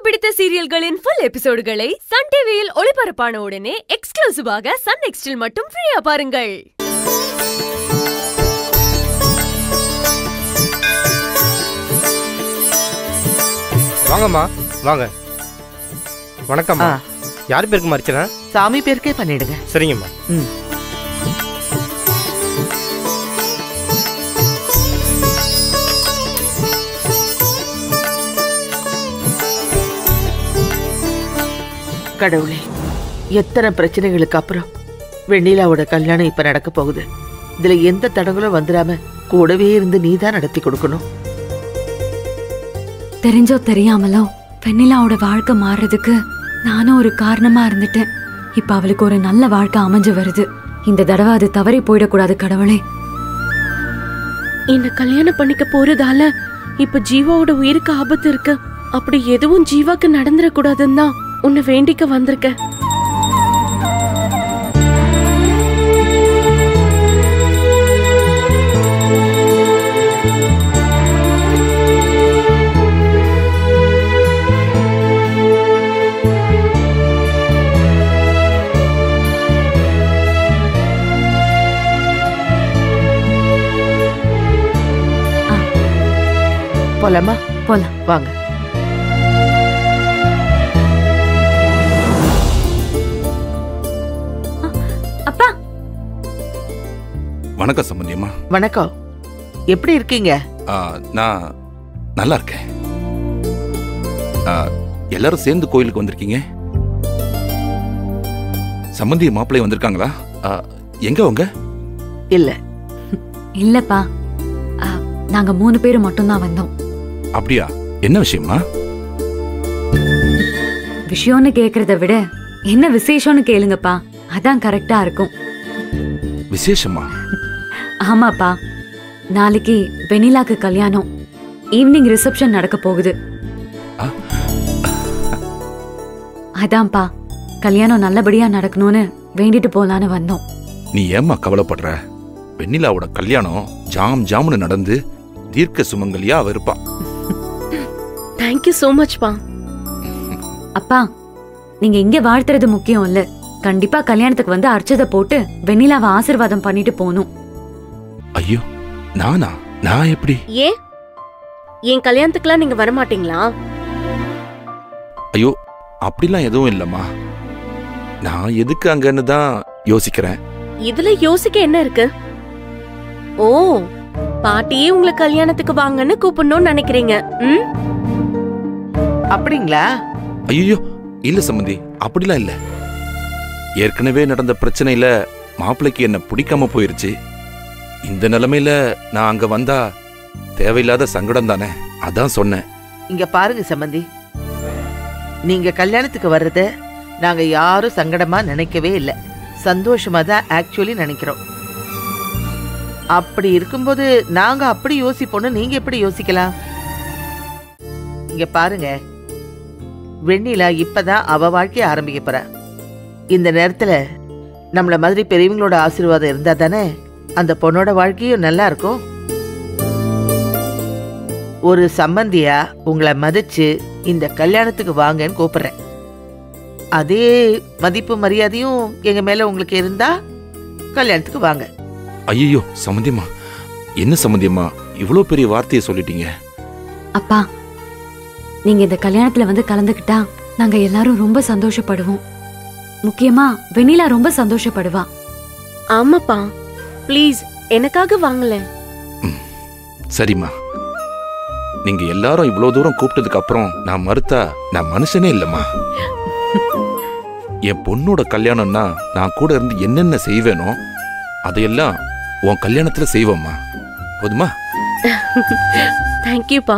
பிடித்த சீரியல்களின் full எபிசோடுகளை Sun டிவியில் ஒளிபரப்பான உடனே எக்ஸ்க்ளூசிவாக சன் நெக்ஸ்டில் மட்டும் ஃப்ரீயா பாருங்கள் வாங்கம்மா வாங்க வணக்கம்மா ஆ. யார் பேருக்கு மறிச்சனா சாமி பேருக்கே பண்ணிடுங்க சரிங்கம்மா ம் கடவுளே எத்தனை பிரச்சனைகளுக்கு அப்புறம் வெண்ணிலாவோட கல்யாணம் இப்ப நடக்க போகுது இதுல எந்த தடங்களும் வந்துடாம கூடவே இருந்து நீ தான் நடத்தி கொடுக்கணும் தெரிஞ்சோ தெரியாமலோ வெண்ணிலாவோட வாழ்க்கை மாறுறதுக்கு நானும் ஒரு காரணமா இருந்துட்டேன் இப்ப அவளுக்கு ஒரு நல்ல வாழ்க்கை அமைஞ்சு வருது இந்த தடவை அது தவறி போயிடக்கூடாது கடவுளே என்ன கல்யாணம் பண்ணிக்க போறதால இப்ப ஜீவாவோட உயிருக்கு ஆபத்து இருக்கு அப்படி எதுவும் ஜீவாக்கு நடந்துடக்கூடாதுன்னு தான் உன்னை வேண்டிக்க வந்திருக்கேன் போலாமா போலாம் வாங்க அப்பா வணக்கம் சம்பந்தியம்மா வணக்கம் எப்படி இருக்கீங்க ஆ, நான் நல்லா இருக்கேன் ஆ, எல்லாரும் சேர்ந்து கோயிலுக்கு வந்திருக்கீங்க சம்பந்தி மாப்பிள்ளை வந்திருக்காங்களா ஆ, எங்க அவங்க இல்ல இல்லப்பா ஆ, நாங்க மூணு பேரும் மட்டும்தான் வந்தோம் அப்படியா என்ன விஷயமா விஷயம்னு கேக்குறத விட என்ன விசேஷம்னு கேளுங்கப்பா அதான் கரெக்டா இருக்கும் விசேஷமா ஆமாப்பா நாளைக்கு வெண்ணிலாக்கு கல்யாணம் ஈவினிங் ரிசப்ஷன் நடக்க போகுது ஆ. அதான்ப்பா கல்யாணம் நல்லபடியா நடக்கணும்னு வேண்டிட்டு போலான்னு வந்தோம் நீ ஏம்மா கவலைப்படுற வெண்ணிலாவோட கல்யாணம் ஜாம் ஜாம்னு நடந்து தீர்க்க சுமங்கலியா அவ இருப்பா தேங்க்யூ சோ மச் பா அப்பா நீங்க இங்க வாழ்த்துறது முக்கியம் இல்ல கண்டிப்பா கல்யாணத்துக்கு வந்து அர்ச்சதை போட்டு வெண்ணிலாவை ஆசீர்வாதம் பண்ணிட்டு போகணும் ஐயோ நானா நான் எப்படி ஏன் என் கல்யாணத்துக்குலாம் நீங்க வரமாட்டீங்களா ஐயோ அப்படிலாம் எதுவும் இல்லம்மா நான் எதுக்கு அங்கன்னு தான் யோசிக்கிறேன் இதுல யோசிக்க என்ன இருக்கு ஓ பாட்டியே உங்களை கல்யாணத்துக்கு வாங்கன்னு கூப்பிடணும்னு நினைக்கிறீங்க ம் அப்படிங்களா ஐயோ இல்ல சம்பந்தி அப்படிலாம் இல்ல ஏற்கனவே நடந்த பிரச்சனையில மாப்பிள்ளைக்கு என்ன பிடிக்காம போயிருச்சு இந்த நிலைமையில நான் அங்க வந்தா தேவையில்லாத சங்கடம் தானே அதான் சொன்னேன் இங்க பாருங்க சம்பந்தி நீங்க கல்யாணத்துக்கு வர்றத நாங்க யாரும் சங்கடமா நினைக்கவே இல்ல சந்தோஷமா தான் ஆக்சுவலி நினைக்கிறோம் அப்படி இருக்கும்போது நாங்க அப்படி யோசிப்போம்னு நீங்க எப்படி யோசிக்கலாம் இங்க பாருங்க வெண்ணிலா இப்பதான் அவ வாழ்க்கைய ஆரம்பிக்க போறா இந்த நேரத்துல நம்மள மாதிரி பெரியவங்களோட ஆசீர்வாதம் இருந்தா தானே அந்த பொண்ணோட வாழ்க்கையும் நல்லா இருக்கும் ஒரு சம்பந்தியா உங்களை மதிச்சு இந்த கல்யாணத்துக்கு வாங்கன்னு கூப்பிடுறேன் அதே மதிப்பு மரியாதையும் எங்க மேல உங்களுக்கு இருந்தா கல்யாணத்துக்கு வாங்க ஐயோ சம்பந்தியம்மா என்ன சம்பந்தியம்மா இவ்வளோ பெரிய வார்த்தையை சொல்லிட்டீங்க அப்பா நீங்க இந்த கல்யாணத்துல வந்து கலந்துக்கிட்டா நாங்க எல்லாரும் ரொம்ப சந்தோஷப்படுவோம் முக்கியமா வெண்ணிலா ரொம்ப சந்தோஷப்படுவா ஆமாப்பா ப்ளீஸ் எனக்காக வாங்கலேன் சரிம்மா நீங்க எல்லாரும் இவ்வளோ தூரம் கூப்பிட்டதுக்கு அப்புறம் நான் மறுத்தா நான் மனுஷனே இல்லம்மா என் பொண்ணோட கல்யாணம்னா நான் கூட இருந்து என்னென்ன செய்வேனோ அதையெல்லாம் உன் கல்யாணத்துல செய்வோம்மா போதுமா தேங்க்யூப்பா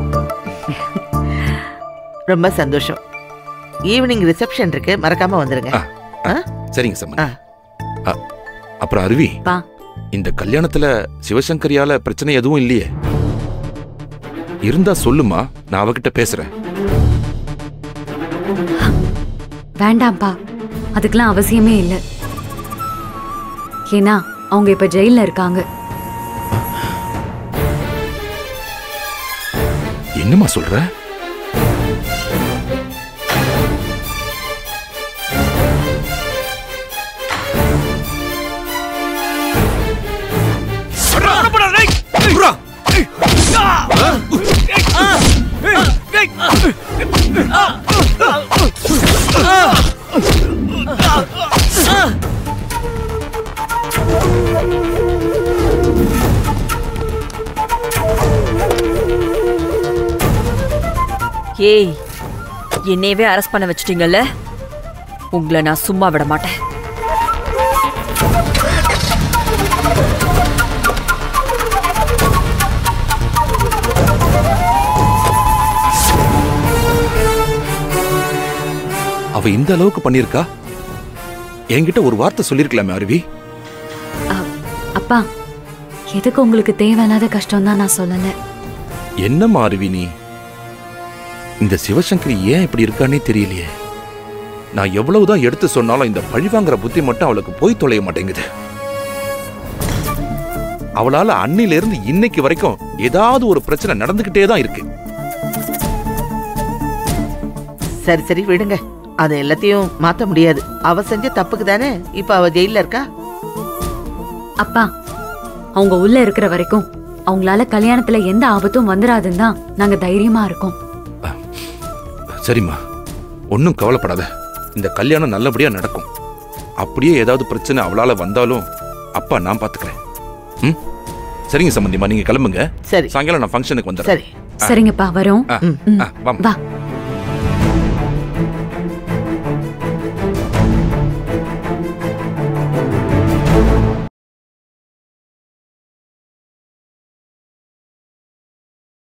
ரொம்ப சந்தோஷம் ஈவினிங் ரிசப்ஷன் இருக்கு மறக்காம வந்துருங்க ஆ, சரிங்க சம்மந்தி ஆ. ஆ, அப்புறம் அருவி பா. இந்த கல்யாணத்துல சிவசங்கரியால பிரச்சனை எதுவும் இல்லையே இருந்தா சொல்லுமா நான் அவகிட்ட பேசுறேன் வேண்டாம்ப்பா அதுக்கெல்லாம் அவசியமே இல்லை ஏன்னா அவங்க இப்ப ஜெயில்ல இருக்காங்க என்னம்மா சொல்ற ஏய் என்னையவே அரெஸ்ட் பண்ண வச்சிட்டீங்கல்ல உங்களை நான் சும்மா விட மாட்டேன் அவ இந்த அளவுக்கு பண்ணிருக்கா என்கிட்ட ஒரு வார்த்தை சொல்லிருக்கலாமே அருவி அப்பா எதுக்கு உங்களுக்கு தேவையில்லாத கஷ்டம் தான் நான் சொல்லல என்னம்மா அருவி நீ இந்த சிவசங்கரி ஏன் இப்படி இருக்கானே தெரியலையே நான் எவ்வளவுதான் எடுத்து சொன்னாலும் இந்த பழிவாங்கிற புத்தி மட்டும் அவளுக்கு போய் தொலைய மாட்டேங்குது அவளால அன்னில இருந்து இன்னைக்கு வரைக்கும் ஏதாவது ஒரு பிரச்சனை நடந்துகிட்டே தான் இருக்கு சரி சரி விடுங்க அதை எல்லாத்தையும் மாத்த முடியாது அவ செஞ்ச தப்புக்கு தானே இப்ப அவ ஜெயில இருக்கா அப்பா அவங்க உள்ள இருக்கிற வரைக்கும் அவங்களால கல்யாணத்துல எந்த ஆபத்தும் வந்துடாதுன்னு தான் நாங்க தைரியமா இருக்கோம் சரிம்மா ஒன்றும் கவலைப்படாத இந்த கல்யாணம் நல்லபடியா நடக்கும் அப்படியே ஏதாவது பிரச்சனை அவளால வந்தாலும் அப்பா நான் பாத்துக்கிறேன் ம் சரிங்க சம்பந்திமா நீங்க கிளம்புங்க சரி சாயங்காலம் நான் ஃபங்க்ஷனுக்கு வந்துடுறேன் சரி சரிங்கப்பா வரோம் ஆ, ம். ஆ, வாம்மா. வா